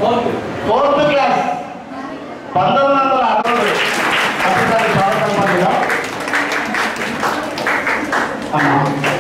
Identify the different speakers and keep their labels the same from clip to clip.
Speaker 1: fourth class పంతొమ్మిది వందల అరవై ఒకసారి స్వాగతం పలికిన అమ్మా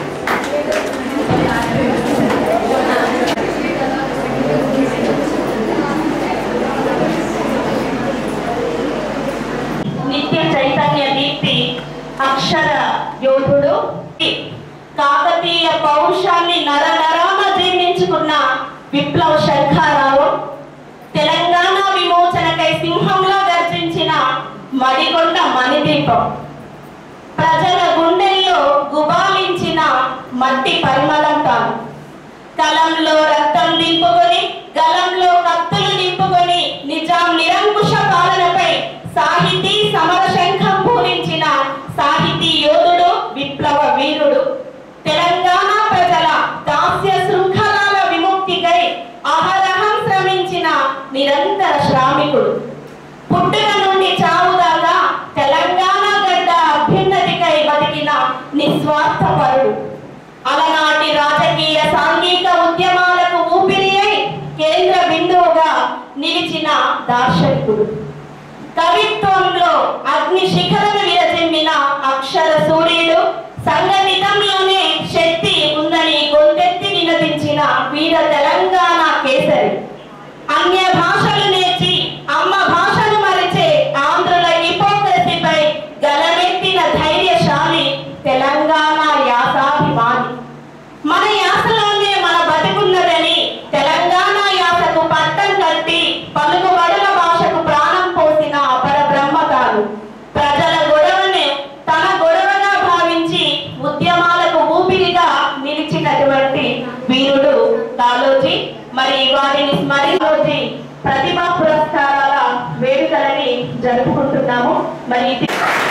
Speaker 2: నిత్య చైతన్య దీప్తి అక్షర యోధుడు కాకతీయ పౌరుషాన్ని నరనరామ జీర్ణించుకున్న విప్లవ శంఖారావు తెలంగాణ విమోచనకై సింహంలో గర్జించిన మడిగొండ మణిదీపం ప్రజల గుండెల్లో గుబాలించిన మట్టి పరిమళం తాను కలంలో రక్తం దింపుకొని గలంలో కత్తులు నింపుకొని నిజాం నిరంకుశ పాలనపై సాహితీ సమర శంఖం పూరించిన సాహితీ యోధుడు విప్లవ వీరుడు తెలంగాణ ప్రజల దాస్య శృంఖలాల విముక్తికై అహరహం శ్రమించిన నిరంతర శ్రామికుడు పుట్టుక నుండి చావు దాకా తెలంగాణ గడ్డ అభ్యున్నతికై బతికిన నిస్వార్థపరుడు అలనాటి రాజకీయ సాంఘిక ఉద్యమాలకు ఊపిరి అయి కేంద్ర బిందువుగా నిలిచిన దార్శనికుడు కవిత్వంలో అగ్ని శిఖరను విరజిమ్మిన అక్షర సూర్యుడు సంఘటితంలోనే శక్తి ఉందని గొంతెత్తి నినదించిన వీర తెలంగాణ కేసరి అన్య భాషలు నేర్చి అమ్మ భాషను మరిచే ఆంధ్రుల హిపోక్రసీపై గలమెత్తిన ధైర్యశాలి తెలంగాణ యాసాభిమాని మన యాసలోనే మన బతుకున్నదని తెలంగాణ యాసకు పట్టం కట్టి పలుకుబడుల భాషకు ప్రాణం పోసిన అపర బ్రహ్మతాలు ప్రజల గొడవనే తన గొడవగా భావించి ఉద్యమాలకు ఊపిరిగా నిలిచినటువంటి వీరుడు కాలోజీ మరి వారిని స్మరించి ప్రతిభా పురస్కారాల వేడుకలని జరుపుకుంటున్నాము మరి ఇది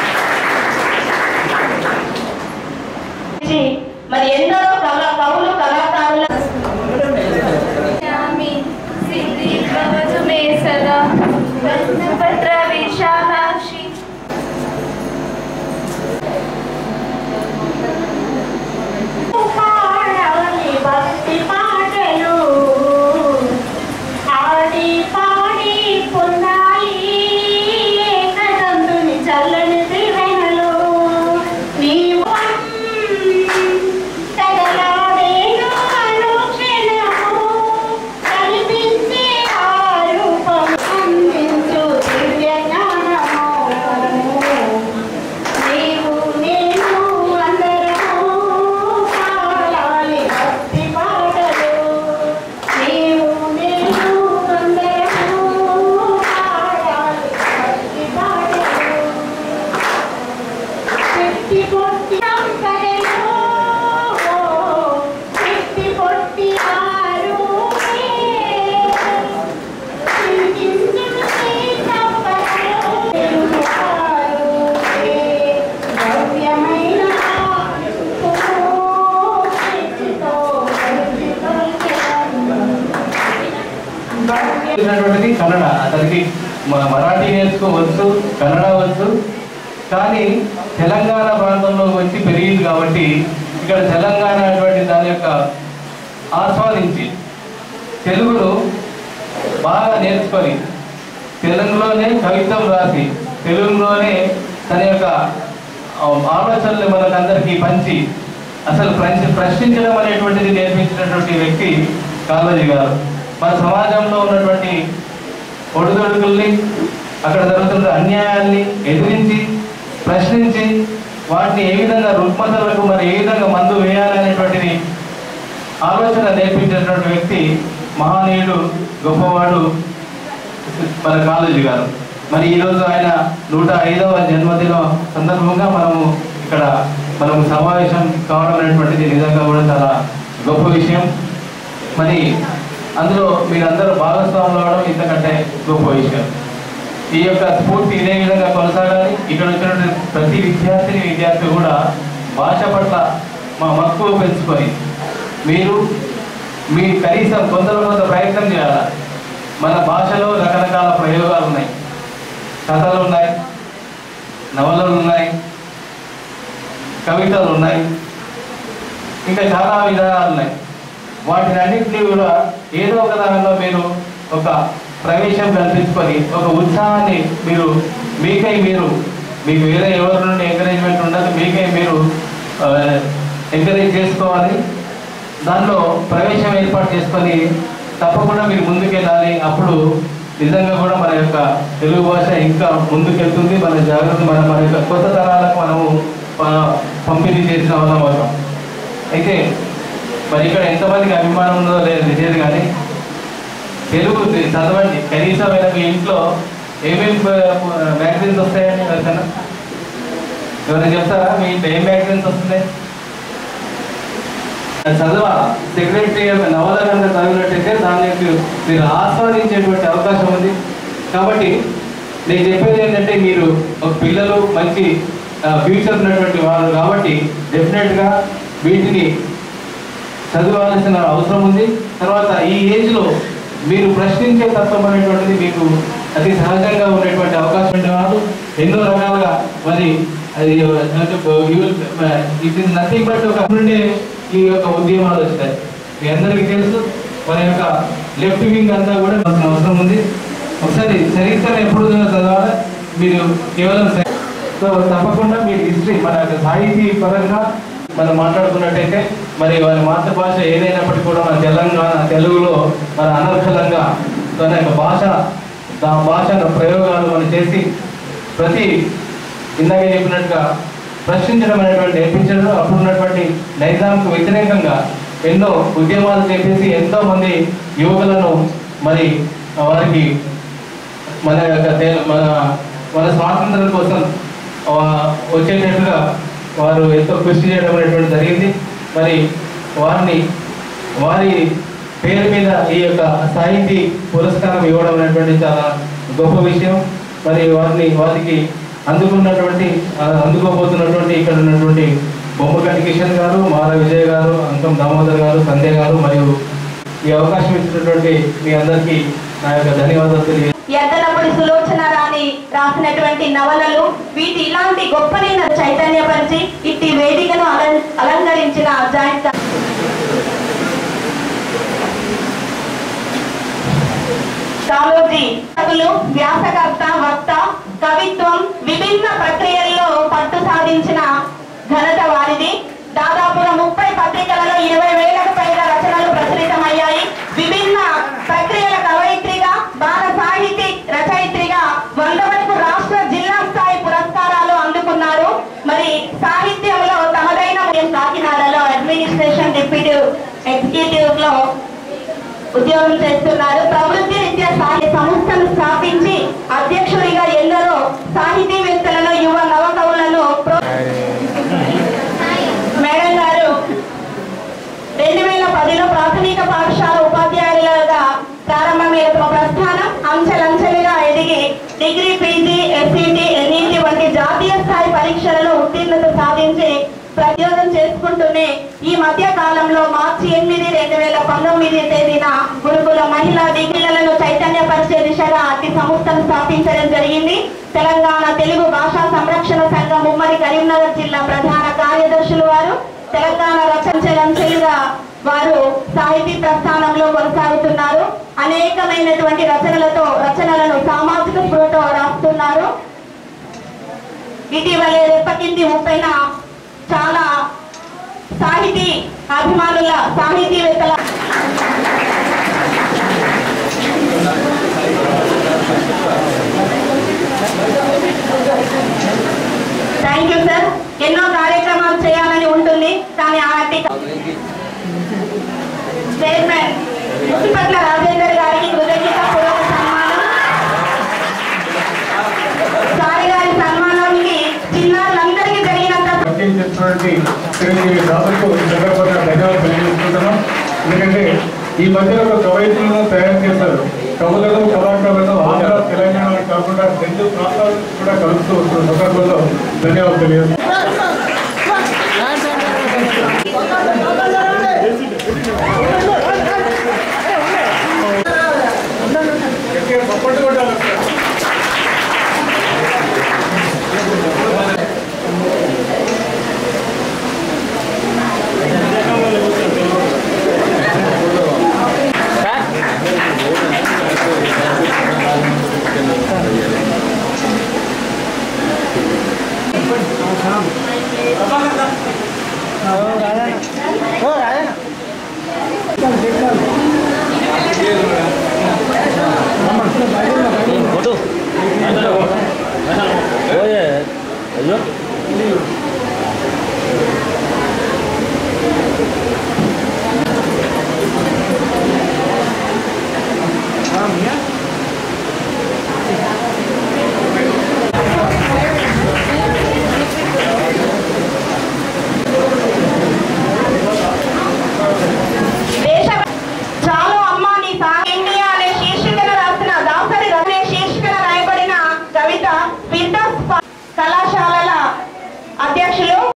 Speaker 2: మరి ఎందరో కళ కవులు కళాకారుల
Speaker 3: यामि सिद्धि भवतु मे सदा रत्नपत्र विशालाक्षि
Speaker 2: పాడాలి భక్తి పాటలు ఆడి పాడి పొందాలి ఏకదంతుని చల్లని దివెనలు నీవు కదలాడేను అనుక్షణము కనిపించే ఆ రూపం అందించు దివ్య జ్ఞానము నీవు నేను అందరము పాడాలి భక్తి పాటలు నీవు నేను అందరము పాడాలి భక్తి పాటలు శక్తి పొట్టి సంపదలు శక్తి పొట్టి ఆరునే
Speaker 4: చేసినటువంటిది కన్నడ అతనికి మ- మరాఠీ నేర్చుకోవచ్చు కన్నడ వచ్చు కానీ తెలంగాణ ప్రాంతంలో వచ్చి పెరిగింది కాబట్టి ఇక్కడ తెలంగాణ అటువంటి దాని యొక్క ఆస్వాదించి తెలుగును బాగా నేర్చుకొని తెలుగులోనే కవిత్వం రాసి తెలుగులోనే తన యొక్క ఆ, ఆలోచనలు మనకందరికీ పంచి అసలు ప్రశ్న ప్రశ్నించడం అనేటువంటిది నేర్పించినటువంటి వ్యక్తి కాళోజీ గారు మన సమాజంలో ఉన్నటువంటి ఒడుదొడుకుల్ని అక్కడ జరుగుతున్న అన్యాయాల్ని ఎదిరించి ప్రశ్నించి వాటిని ఏ విధంగా రుగ్మతలకు మరి ఏ విధంగా మందు వేయాలనేటువంటిది ఆలోచన నేర్పించినటువంటి వ్యక్తి మహానీయుడు గొప్పవాడు మన కాళోజీ గారు మరి ఈరోజు ఆయన నూట ఐదవ జన్మదిన సందర్భంగా మనము ఇక్కడ మనము సమావేశం కావడం అనేటువంటిది నిజంగా కూడా చాలా గొప్ప విషయం మరి అందులో మీరందరూ భాగస్వాములు అవడం ఇంతకంటే గొప్ప విషయం ఈ యొక్క స్ఫూర్తి ఇదే విధంగా కొనసాగాలి ఇక్కడ వచ్చినటువంటి ప్రతి విద్యార్థిని విద్యార్థి కూడా భాష పట్ల మా మక్కువ పెంచుకొని మీరు మీ కనీసం కొందరు కొంత ప్రయత్నం చేయాలి మన భాషలో రకరకాల ప్రయోగాలు ఉన్నాయి కథలు ఉన్నాయి నవలలు ఉన్నాయి కవితలు ఉన్నాయి ఇంకా చాలా విధానాలు ఉన్నాయి వాటిని అన్నింటినీ కూడా ఏదో ఒక దానిలో మీరు ఒక ప్రవేశం కల్పించుకొని ఒక ఉత్సాహాన్ని మీరు మీకై మీరు మీకు వేరే ఎవరి నుండి ఎంకరేజ్మెంట్ ఉండదు మీకై మీరు ఎంకరేజ్ చేసుకోవాలి దానిలో ప్రవేశం ఏర్పాటు చేసుకొని తప్పకుండా మీరు ముందుకెళ్ళాలి అప్పుడు నిజంగా కూడా మన యొక్క తెలుగు భాష ఇంకా ముందుకెళ్తుంది మన జాగ్రత్త మన మన యొక్క కొత్త తరాలకు మనము ఆ, పంపిణీ చేసిన వాళ్ళం అవుతాం అయితే మరి ఇక్కడ ఎంతమందికి అభిమానం ఉందో లేదు తెలియదు కానీ తెలుగు చదవండి కనీసం అయినా మీ ఇంట్లో ఏమేమి మ్యాగజైన్స్ వస్తాయండి ఎవరికైనా ఎవరైనా చెప్తారా మీ ఇంట్లో ఏం మ్యాగజైన్స్ వస్తున్నాయి అది చదవాలి సెక్రటరీ నవల కనుక చదివినట్టయితే దాన్ని మీరు మీరు ఆస్వాదించేటువంటి అవకాశం ఉంది కాబట్టి నేను చెప్పేది ఏంటంటే మీరు ఒక పిల్లలు మంచి ఫ్యూచర్ ఉన్నటువంటి వాళ్ళు కాబట్టి డెఫినెట్గా వీటిని చదవాల్సిన అవసరం ఉంది తర్వాత ఈ ఏజ్లో మీరు ప్రశ్నించే తత్వం అనేటువంటిది మీకు అతి సహజంగా ఉండేటువంటి అవకాశం ఉండే వాళ్ళు ఎన్నో రకాలుగా మరి అది ఇట్ ఇస్ నథింగ్ బట్ ఒక నుండే ఈ యొక్క ఉద్యమాలు వస్తాయి మీ అందరికీ తెలుసు మన యొక్క లెఫ్ట్ వింగ్ అంతా కూడా మనకు అవసరం ఉంది ఒకసారి చరిత్ర ఎప్పుడు చదవాలి మీరు కేవలం చరి- సో తప్పకుండా మీ హిస్టరీ మన యొక్క సాహితీ పరంగా మనం మాట్లాడుకున్నట్టయితే మరి వారి మాతృభాష ఏదైనప్పటికీ కూడా మన తెలంగాణ తెలుగులో మన అనర్హలంగా తన యొక్క భాష ఆ భాషను ప్రయోగాలు మనం చేసి ప్రతి ఇందాక చెప్పినట్టుగా ప్రశ్నించడం అనేటువంటి నేర్పించడం అప్పుడున్నటువంటి నైజాంకు వ్యతిరేకంగా ఎన్నో ఉద్యమాలు చేసేసి ఎంతో మంది యువకులను మరి వారికి మన యొక్క దే- మన మన స్వాతంత్రం కోసం ఆ, వచ్చేటట్టుగా వారు ఎంతో కృషి చేయడం అనేటువంటి జరిగింది మరి వారిని వారి పేరు మీద ఈ యొక్క సాహితీ పురస్కారం ఇవ్వడం అనేటువంటి చాలా గొప్ప విషయం మరి వారిని వారికి అందుకున్నటువంటి ఆ, అందుకోబోతున్నటువంటి ఇక్కడ ఉన్నటువంటి బొమ్మగంటి కిషన్ గారు మాల విజయ్ గారు అంకం దామోదర్ గారు సంధ్య గారు మరియు ఈ అవకాశం ఇచ్చినటువంటి మీ అందరికీ నా యొక్క ధన్యవాదాలు తెలియ
Speaker 2: ఎద్దలపూడి సులోచన రాణి రాసినటువంటి నవలలు వీటి ఇలాంటి గొప్పనైన చైతన్యపరిచి ఇట్టి వేదికను అలం- అలంకరించిన జాయింట్ కాలోజీ కవులు వ్యాసకర్త వక్త కవిత్వం విభిన్న ప్రక్రియల్లో పట్టు సాధించిన ఘనత వారిది దాదాపుగా ముప్పై పత్రికలలో ఇరవై వేలకు పైగా రచనలు ప్రచురితమయ్యాయి విభిన్న ప్రక్రియల కవయిత్రిగా బాల సాహితీ రచయిత్రిగా వంద వరకు రాష్ట్ర జిల్లా స్థాయి పురస్కారాలు అందుకున్నారు మరి సాహిత్యంలో తమదైన కాకినాడలో అడ్మినిస్ట్రేషన్ డిప్యూటీ ఎగ్జిక్యూటివ్ లో ఉద్యోగం చేస్తున్నారు ప్రవృత్తి రీత్యా సాహిత్య సంస్థను స్థాపించి అధ్యక్షుడిగా ఎందరో సాహితీవేత్తలను యువ నవకవులను ప్రో- మేడం గారు రెండు వేల పదిలో ప్రాథమిక పాఠశాల ఉపాధ్యాయులుగా ప్రారంభమైన తమ ప్రస్థానం అంచెలంచెలుగా ఎదిగి డిగ్రీ పీజీ ఎస్ఈటి ఎన్ఈటి వంటి జాతీయ స్థాయి పరీక్షలలో ఉత్తీర్ణత సాధించి ప్రయోగం చేసుకుంటూనే ఈ మధ్య కాలంలో మార్చి ఎనిమిది రెండు వేల పంతొమ్మిది తేదీన గురుకుల మహిళా డిగ్రీలను చైతన్యపరిచే దిశగా అతి సంస్థను స్థాపించడం జరిగింది తెలంగాణ తెలుగు భాషా సంరక్షణ సంఘం ఉమ్మడి కరీంనగర్ జిల్లా ప్రధాన కార్యదర్శులు వారు తెలంగాణ రచనలంచెలుగా వారు సాహితీ ప్రస్థానంలో కొనసాగుతున్నారు అనేకమైనటువంటి రచనలతో రచనలను సామాజిక స్పృహతో రాస్తున్నారు ఇటీవలే రెప్పకింది ముప్పైన చాలా సాహితీ అభిమానుల సాహితీవేత్తల థ్యాంక్ యూ సార్ ఎన్నో కార్యక్రమాలు చేయాలని ఉంటుంది కానీ ఆనాటి చైర్మన్ ముసిపట్ల రాజేందర్ గారికి కృతజ్ఞత పూర్వక సన్మానం సారి గారి సన్మానానికి చిన్నారులందరికీ జరిగినంత
Speaker 5: పరిచయం చేస్తున్నటువంటి చిరంజీవి దాదాపు సందర్భంగా ధన్యవాదాలు తెలియజేస్తున్నాం ఎందుకంటే ఈ మధ్య ఒక కవయిత్రులను తయారు చేశారు కవులను కళాకారులను ఆంధ్ర తెలంగాణ కాకుండా రెండు ప్రాంతాల నుంచి కూడా కలుపుతూ వస్తున్న సందర్భంలో ధన్యవాదాలు తెలియజేస్తున్నాం
Speaker 6: ఓయే అయ్యో